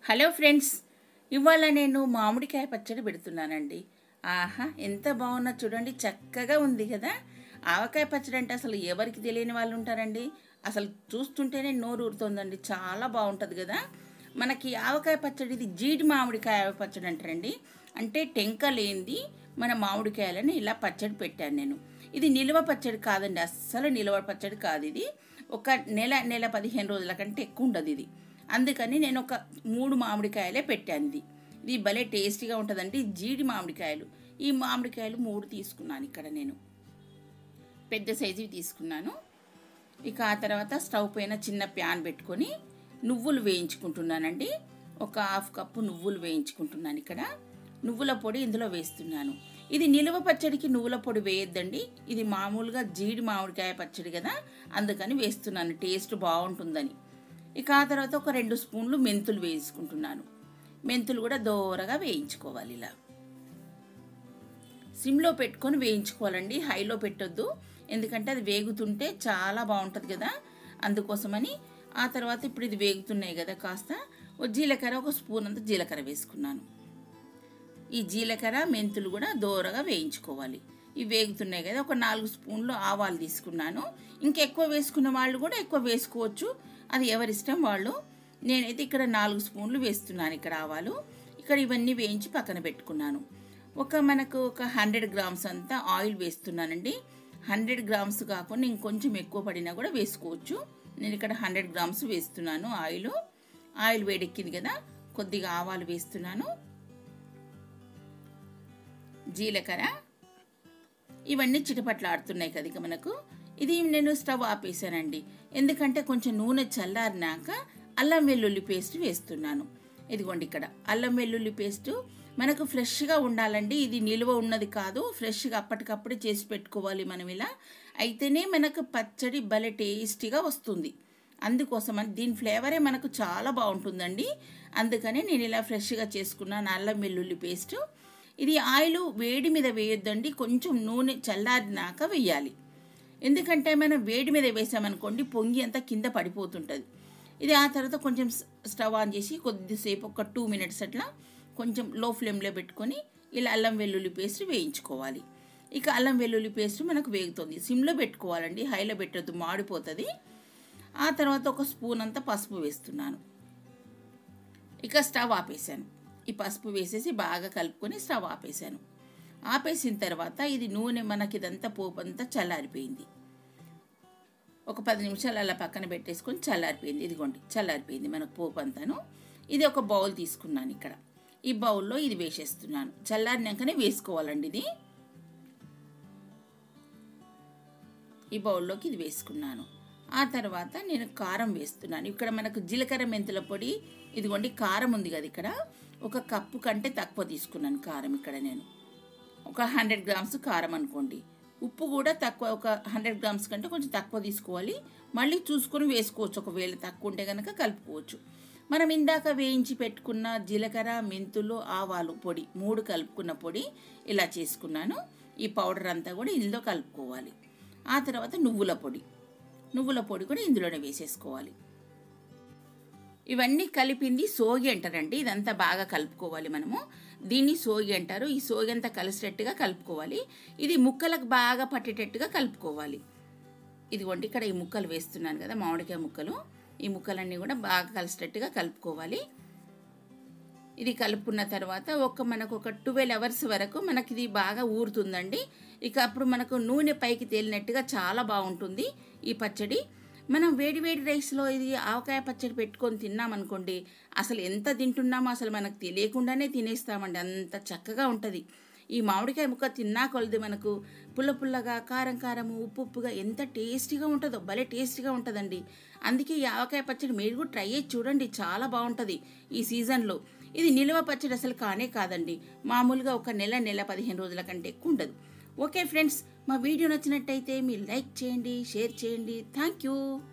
hello friends ఇవాళ నేను మామిడికాయ పచ్చడి పెడుతున్నానండి ఆహా ఎంత బాగున్నా చూడండి చక్కగా ఉంది కదా ఆవకాయ పచ్చడి అంటే అసలు ఎవరికి తెలియని వాళ్ళు ఉంటారండి అసలు చూస్తుంటేనే నోరు ఊరుతోందండి చాలా బాగుంటుంది కదా మనకి ఆవకాయ పచ్చడి ఇది జీడి మామిడికాయ పచ్చడి అంటారండి అంటే టెంక లేనిది మన మామిడికాయలని ఇలా పచ్చడి పెట్టాను నేను ఇది నిల్వ పచ్చడి కాదండి అస్సలు నిల్వ పచ్చడి కాదు ఇది ఒక నెల నెల పదిహేను రోజుల కంటే ఎక్కువ ఉండదు ఇది అందుకని నేను ఒక మూడు మామిడికాయలే పెట్టాను ఇది ఇది భలే టేస్టీగా ఉంటుందండి జీడి మామిడికాయలు ఈ మామిడికాయలు మూడు తీసుకున్నాను ఇక్కడ నేను పెద్ద సైజువి తీసుకున్నాను ఇక ఆ తర్వాత స్టవ్ పైన చిన్న ప్యాన్ పెట్టుకొని నువ్వులు వేయించుకుంటున్నానండి ఒక హాఫ్ కప్పు నువ్వులు వేయించుకుంటున్నాను ఇక్కడ నువ్వుల పొడి ఇందులో వేస్తున్నాను ఇది నిలువ పచ్చడికి నువ్వుల పొడి వేయొద్దండి ఇది మామూలుగా జీడి మామిడికాయ పచ్చడి కదా అందుకని వేస్తున్నాను టేస్ట్ బాగుంటుందని ఇక ఆ తర్వాత ఒక రెండు స్పూన్లు మెంతులు వేసుకుంటున్నాను మెంతులు కూడా దోరగా వేయించుకోవాలి ఇలా సిమ్లో పెట్టుకొని వేయించుకోవాలండి హైలో పెట్టొద్దు ఎందుకంటే అది వేగుతుంటే చాలా బాగుంటుంది కదా అందుకోసమని ఆ తర్వాత ఇప్పుడు ఇది వేగుతున్నాయి కదా కాస్త ఓ జీలకర్ర ఒక స్పూన్ అంత జీలకర్ర వేసుకున్నాను ఈ జీలకర్ర మెంతులు కూడా దోరగా వేయించుకోవాలి ఇవి వేగుతున్నాయి కదా ఒక నాలుగు స్పూన్లు ఆవాలు తీసుకున్నాను ఇంకెక్కువ వేసుకున్న వాళ్ళు కూడా ఎక్కువ వేసుకోవచ్చు అది ఎవరిష్టం వాళ్ళు నేనైతే ఇక్కడ నాలుగు స్పూన్లు వేస్తున్నాను ఇక్కడ ఆవాలు ఇక్కడ ఇవన్నీ వేయించి పక్కన పెట్టుకున్నాను ఒక మనకు ఒక హండ్రెడ్ గ్రామ్స్ అంతా ఆయిల్ వేస్తున్నానండి హండ్రెడ్ గ్రామ్స్ కాకుండా ఇంకొంచెం ఎక్కువ పడినా కూడా వేసుకోవచ్చు నేను ఇక్కడ హండ్రెడ్ గ్రామ్స్ వేస్తున్నాను ఆయిల్ ఆయిల్ వేడెక్కింది కదా కొద్దిగా ఆవాలు వేస్తున్నాను జీలకర్ర ఇవన్నీ చిటపట్లాడుతున్నాయి కదా ఇక మనకు ఇది నేను స్టవ్ ఆపేసానండి ఎందుకంటే కొంచెం నూనె చల్లారినాక అల్లం వెల్లుల్లి పేస్ట్ వేస్తున్నాను ఇదిగోండి ఇక్కడ అల్లం వెల్లుల్లి పేస్ట్ మనకు ఫ్రెష్గా ఉండాలండి ఇది నిల్వ ఉన్నది కాదు ఫ్రెష్గా అప్పటికప్పుడే చేసి పెట్టుకోవాలి మనం ఇలా అయితేనే మనకు పచ్చడి భలే టేస్టీగా వస్తుంది అందుకోసమని దీని ఫ్లేవరే మనకు చాలా బాగుంటుందండి అందుకని నేను ఇలా ఫ్రెష్గా చేసుకున్నాను అల్లం వెల్లుల్లి పేస్ట్ ఇది ఆయిల్ వేడి మీద వేయొద్దండి కొంచెం నూనె చల్లారినాక వేయాలి ఎందుకంటే మనం వేడి మీద వేసామనుకోండి పొంగి అంతా కింద పడిపోతుంటుంది ఇది ఆ తర్వాత కొంచెం స్టవ్ ఆన్ చేసి కొద్దిసేపు ఒక టూ మినిట్స్ అట్లా కొంచెం లో ఫ్లేమ్లో పెట్టుకొని ఇలా అల్లం వెల్లుల్లి పేస్ట్ వేయించుకోవాలి ఇక అల్లం వెల్లుల్లి పేస్ట్ మనకు వేగుతుంది సిమ్లో పెట్టుకోవాలండి హైలో పెట్టద్దు మాడిపోతుంది ఆ తర్వాత ఒక స్పూన్ అంతా పసుపు వేస్తున్నాను ఇక స్టవ్ ఆపేసాను ఈ పసుపు వేసేసి బాగా కలుపుకొని స్టవ్ ఆపేసాను ఆపేసిన తర్వాత ఇది నూనె మనకి ఇదంతా పోపు అంతా చల్లారిపోయింది ఒక పది నిమిషాలు అలా పక్కన పెట్టేసుకొని చల్లారిపోయింది ఇదిగోండి చల్లారిపోయింది మనకు పోపు అంతాను ఇది ఒక బౌల్ తీసుకున్నాను ఇక్కడ ఈ బౌల్లో ఇది వేసేస్తున్నాను చల్లారినాకనే వేసుకోవాలండి ఇది ఈ బౌల్లోకి ఇది వేసుకున్నాను ఆ తర్వాత నేను కారం వేస్తున్నాను ఇక్కడ మనకు జీలకర్ర మెంతుల పొడి ఇదిగోండి కారం ఉంది కదా ఇక్కడ ఒక కప్పు కంటే తక్కువ తీసుకున్నాను కారం ఇక్కడ నేను ఒక హండ్రెడ్ గ్రామ్స్ కారం అనుకోండి ఉప్పు కూడా తక్కువ ఒక హండ్రెడ్ గ్రామ్స్ కంటే కొంచెం తక్కువ తీసుకోవాలి మళ్ళీ చూసుకొని వేసుకోవచ్చు ఒకవేళ తక్కువ ఉంటే కనుక కలుపుకోవచ్చు మనం ఇందాక వేయించి పెట్టుకున్న జీలకర్ర మెంతులు ఆవాలు పొడి మూడు కలుపుకున్న పొడి ఇలా చేసుకున్నాను ఈ పౌడర్ అంతా కూడా ఇందులో కలుపుకోవాలి ఆ తర్వాత నువ్వుల పొడి నువ్వుల పొడి కూడా ఇందులోనే వేసేసుకోవాలి ఇవన్నీ కలిపింది సోగి అంటారండి ఇదంతా బాగా కలుపుకోవాలి మనము దీన్ని సోగి అంటారు ఈ సోగి అంతా కలిసేటట్టుగా కలుపుకోవాలి ఇది ముక్కలకు బాగా పట్టేటట్టుగా కలుపుకోవాలి ఇదిగోండి ఇక్కడ ఈ ముక్కలు వేస్తున్నాను కదా మామిడికాయ ముక్కలు ఈ ముక్కలన్నీ కూడా బాగా కలిసేటట్టుగా కలుపుకోవాలి ఇది కలుపుకున్న తర్వాత ఒక మనకు ఒక ట్వెల్వ్ అవర్స్ వరకు మనకి ఇది బాగా ఊరుతుందండి ఇక అప్పుడు మనకు నూనె పైకి తేలినట్టుగా చాలా బాగుంటుంది ఈ పచ్చడి మనం వేడి వేడి రైస్లో ఇది ఆవకాయ పచ్చడి పెట్టుకొని తిన్నామనుకోండి అసలు ఎంత తింటున్నామో అసలు మనకు తెలియకుండానే తినేస్తామండి అంత చక్కగా ఉంటుంది ఈ మామిడికాయ ముక్క తిన్నా కొలది మనకు పుల్ల పుల్లగా కారం కారము ఉప్పు ఉప్పుగా ఎంత టేస్టీగా ఉంటుందో భలే టేస్టీగా ఉంటుందండి అందుకే ఈ ఆవకాయ పచ్చడి మీరు కూడా ట్రై చేసి చూడండి చాలా బాగుంటుంది ఈ సీజన్లో ఇది నిల్వ పచ్చడి అసలు కానే కాదండి మామూలుగా ఒక నెల నెల పదిహేను రోజుల కంటే ఎక్కువ ఉండదు ఓకే ఫ్రెండ్స్ మా వీడియో నచ్చినట్టయితే మీరు లైక్ చేయండి షేర్ చేయండి థ్యాంక్ యూ